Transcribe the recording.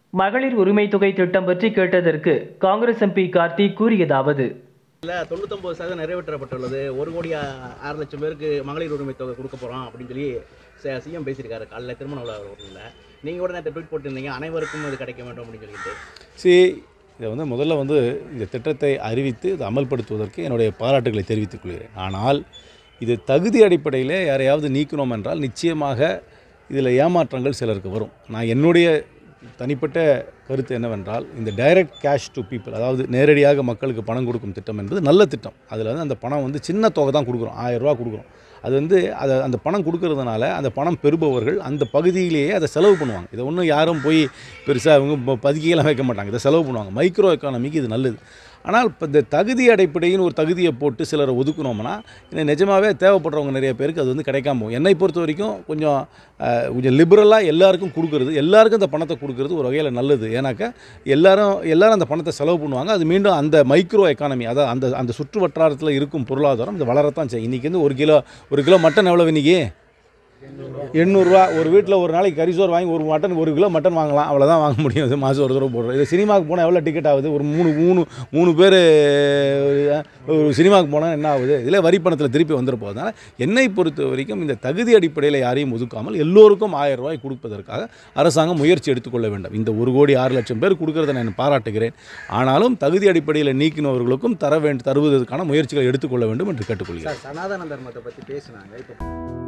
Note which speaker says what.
Speaker 1: மகளிர் உரிமை தொகை திட்டம் பற்றி கேட்டதற்கு காங்கிரஸ் எம்பி கார்த்திக் கூறியதாவது
Speaker 2: இல்லை தொண்ணூத்தொம்பது சதவீதம் நிறைவேற்றப்பட்டுள்ளது ஒரு கோடி ஆ- ஆறு லட்சம் பேருக்கு மகளிர் உரிமை தொகை கொடுக்க போகிறோம் அப்படின்னு சொல்லி சிஎம் பேசியிருக்காரு காலைல திருமண விழாவில் நீங்கள் கூட நேற்று ட்வீட் போட்டிருந்தீங்க அனைவருக்கும் இது கிடைக்க வேண்டும் அப்படின்னு சொல்லிட்டு
Speaker 3: சி இதை வந்து முதல்ல வந்து இந்த திட்டத்தை அறிவித்து இதை அமல்படுத்துவதற்கு என்னுடைய பாராட்டுகளை தெரிவித்துக் கொள்கிறேன் ஆனால் இது தகுதி அடிப்படையில் யாரையாவது நீக்கணும் என்றால் நிச்சயமாக இதில் ஏமாற்றங்கள் சிலருக்கு வரும் நான் என்னுடைய தனிப்பட்ட கருத்து என்னவென்றால் இந்த டைரக்ட் கேஷ் டு பீப்புள் அதாவது நேரடியாக மக்களுக்கு பணம் கொடுக்கும் திட்டம் என்பது நல்ல திட்டம் அதில் வந்து அந்த பணம் வந்து சின்ன தொகை தான் கொடுக்குறோம் ஆயிரம் ரூபா கொடுக்குறோம் அது வந்து அதை அந்த பணம் கொடுக்கறதுனால அந்த பணம் பெறுபவர்கள் அந்த பகுதியிலேயே அதை செலவு பண்ணுவாங்க இதை ஒன்றும் யாரும் போய் பெருசாக அவங்க ப- பதுக்கியெல்லாம் வைக்க மாட்டாங்க இதை செலவு பண்ணுவாங்க மைக்ரோ எக்கானமிக்கு இது நல்லது ஆனால் இப்போ இந்த தகுதி அடிப்படையின் ஒரு தகுதியை போட்டு சிலரை ஒதுக்குனோம்னா இன்னும் நிஜமாகவே தேவைப்படுறவங்க நிறைய பேருக்கு அது வந்து கிடைக்காம போகும் என்னை பொறுத்த வரைக்கும் கொஞ்சம் அஹ், கொஞ்சம் லிபரலாக எல்லாருக்கும் கொடுக்கறது எல்லாருக்கும் அந்த பணத்தை கொடுக்கறது ஒரு வகையில் நல்லது ஏன்னாக்கா எல்லாரும் எல்லாரும் அந்த பணத்தை செலவு பண்ணுவாங்க அது மீண்டும் அந்த மைக்ரோ எக்கானமி அதாவது அந்த அந்த சுற்று வட்டாரத்தில் இருக்கும் பொருளாதாரம் இது வளரத்தான் செய்யும் இன்றைக்கி வந்து ஒரு கிலோ ஒரு கிலோ மட்டன் எவ்வளோ இன்றைக்கி எண்ணூறுரூவா ஒரு வீட்டில் ஒரு நாளைக்கு கறிசோறு வாங்கி ஒரு மட்டன் ஒரு கிலோ மட்டன் வாங்கலாம் அவ்வளோதான் வாங்க முடியும் இது மாதம் ஒரு தடவை போடுறோம் இது சினிமாவுக்கு போனால் எவ்வளோ டிக்கெட் ஆகுது ஒரு மூணு மூணு மூணு பேர் ஒரு சினிமாவுக்கு போனால் என்ன ஆகுது இதில் வரி பணத்தில் திருப்பி வந்துட போகிறதுனால என்னை பொறுத்த வரைக்கும் இந்த தகுதி அடிப்படையில் யாரையும் ஒதுக்காமல் எல்லோருக்கும் ஆயிரம் ரூபாய் கொடுப்பதற்காக அரசாங்கம் முயற்சி எடுத்துக்கொள்ள வேண்டும் இந்த ஒரு கோடி ஆறு லட்சம் பேர் கொடுக்கறதை நான் பாராட்டுகிறேன் ஆனாலும் தகுதி அடிப்படையில் நீக்கினவர்களுக்கும் தர வேண்டும் தருவதற்கான முயற்சிகளை எடுத்துக்கொள்ள வேண்டும் என்று கேட்டுக்கொள்கிறேன்
Speaker 2: சார் சனாதன தர்மத்தை பற்றி பேசினாங்க இப்போ